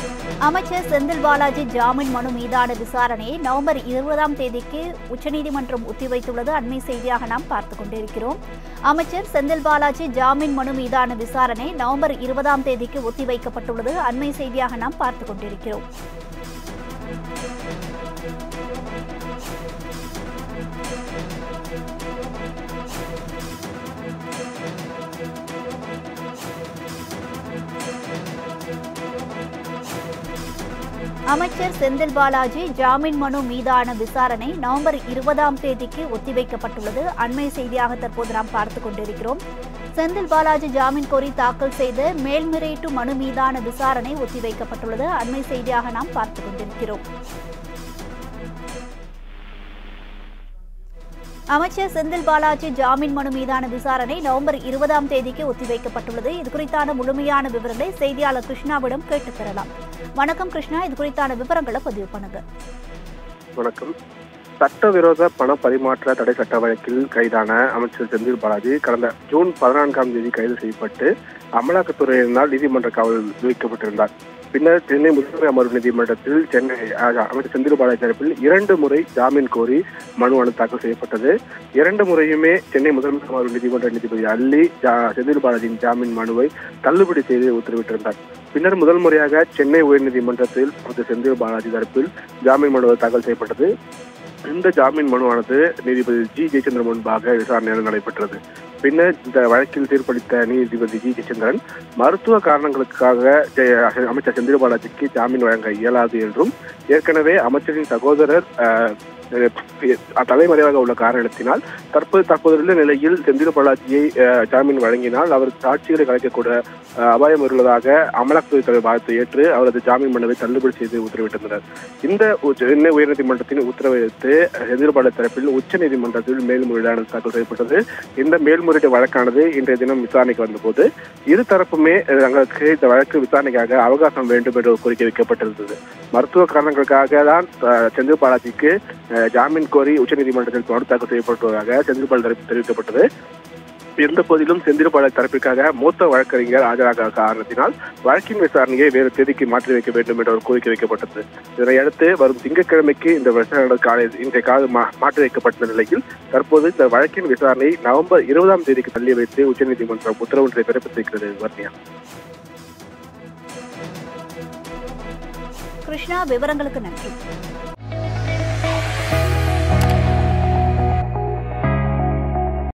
அமைச்சர் செந்தில் பாலாஜி ஜாமீன் மனு மீதான விசாரணையை நவம்பர் இருபதாம் தேதிக்கு உச்சநீதிமன்றம் ஒத்திவைத்துள்ளது அண்மை செய்தியாக நாம் பார்த்துக் கொண்டிருக்கிறோம் அமைச்சர் செந்தில் பாலாஜி ஜாமீன் மனு மீதான விசாரணை நவம்பர் இருபதாம் தேதிக்கு ஒத்திவைக்கப்பட்டுள்ளது அண்மை செய்தியாக நாம் பார்த்துக் கொண்டிருக்கிறோம் அமைச்சர் செந்தில் பாலாஜி ஜாமீன் மனு மீதான விசாரணை நவம்பர் இருபதாம் தேதிக்கு ஒத்திவைக்கப்பட்டுள்ளது அண்மை செய்தியாக தற்போது நாம் பார்த்துக் கொண்டிருக்கிறோம் செந்தில் பாலாஜி ஜாமீன் கோரி தாக்கல் செய்த மேல்முறையீட்டு மனு மீதான விசாரணை ஒத்திவைக்கப்பட்டுள்ளது அண்மை செய்தியாக நாம் பார்த்துக் கொண்டிருக்கிறோம் அமைச்சர் செந்தில் பாலாஜி ஜாமீன் மனு மீதான விசாரணை நவம்பர் இருபதாம் தேதிக்கு ஒத்திவைக்கப்பட்டுள்ளது இது குறித்தான முழுமையான விவரங்களை செய்தியாளர் கிருஷ்ணாவிடம் கேட்டுப் பெறலாம் வணக்கம் கிருஷ்ணா இது குறித்தான விவரங்களை பதிவு பண்ணுங்க வணக்கம் சட்டவிரோத பண பரிமாற்ற தடை சட்ட வழக்கில் கைதான அமைச்சர் செந்தில் பாலாஜி கடந்த ஜூன் பதினான்காம் தேதி கைது செய்யப்பட்டு அமலாக்கத்துறையினால் நீதிமன்ற காவலில் வைக்கப்பட்டிருந்தார் பின்னர் சென்னை முதன்மை அமர்வு நீதிமன்றத்தில் சென்னை அஹ், அமைச்சர் செந்தில் பாலாஜி தரப்பில் இரண்டு முறை ஜாமீன் கோரி மனு அனு தாக்கல் செய்யப்பட்டது இரண்டு முறையுமே சென்னை முதன்மை அமர்வு நீதிமன்ற நீதிபதி அல்லி ஜா- செந்தில் பாலாஜியின் ஜாமீன் மனுவை தள்ளுபடி செய்து உத்தரவிட்டிருந்தார் பின்னர் முதல் முறையாக சென்னை உயர்நீதிமன்றத்தில் அமைச்சர் செந்தில் பாலாஜி தரப்பில் ஜாமீன் மனு தாக்கல் செய்யப்பட்டது இந்த ஜாமீன் மனுவானது நீதிபதி ஜி ஜெயச்சந்திரன் முன்பாக விசாரணை நடைபெற்றது பின்னர் இந்த வழக்கில் தீர்ப்பளித்த நீதிபதி ஜி ஜெயச்சந்திரன் மருத்துவ காரணங்களுக்காக ஜெய- அமைச்சர் செந்தில் பாலாஜிக்கு ஜாமீன் வழங்க இயலாது என்றும் ஏற்கனவே அமைச்சரின் சகோதரர் அஹ், அஹ், தலைமறைவாக உள்ள காரணத்தினால் தற்போது தற்போதுள்ள நிலையில் செந்தில் பாலாஜியை அஹ், ஜாமீன் வழங்கினால் அவர் சாட்சிகளை கலைக்கக்கூட அஹ், அபாயம் உள்ளதாக அமலாக்கத்துறை தலைவர் வாதத்தை ஏற்று அவரது ஜாமீன் மனுவை தள்ளுபடி செய்து உத்தரவிட்டிருந்தனர் இந்த உச்ச- சென்னை உயர்நீதிமன்றத்தின் உத்தரவை அடுத்து எதிர்பார்த்த தரப்பில் உச்ச நீதிமன்றத்தில் மேல்முறையீடானது தாக்கல் செய்யப்பட்டது இந்த மேல்முறையீடு வழக்கானது இன்றைய தினம் விசாரணைக்கு வந்தபோது இரு தரப்புமே அஹ், தங்களுக்கு இந்த வழக்கு விசாரணைக்காக அவகாசம் வேண்டும் என்று ஒரு கோரிக்கை வைக்கப்பட்டிருந்தது மருத்துவ காரணங்களுக்காக தான் அஹ், செந்தில் பாலாஜிக்கு அஹ், ஜாமீன் கோரி உச்சநீதிமன்றத்தில் மனு தாக்கல் செய்யப்பட்டுள்ளதாக செந்தில் பாலாஜி தரப்பு தெரிவிக்கப்பட்டது இருந்த போதிலும் செந்தில் பாலாஜி தரப்பிற்காக மூத்த வழக்கறிஞர் ஆஜராக காரணத்தினால் வழக்கின் விசாரணையை வேறு தேதிக்கு மாற்றி வைக்க வேண்டும் என்ற ஒரு கோரிக்கை வைக்கப்பட்டது இதனையடுத்து வரும் திங்கட்கிழமைக்கு இந்த விசாரணை காலை இன்றைய கால மா- மாற்றி வைக்கப்பட்ட நிலையில் தற்போது இந்த வழக்கின் விசாரணை நவம்பர் இருபதாம் தேதிக்கு தள்ளி வைத்து உச்சநீதிமன்றம் உத்தரவு பிறப்பித்திருக்கிறது வர்ணியா கிருஷ்ணா விவரங்களுக்கு நன்றி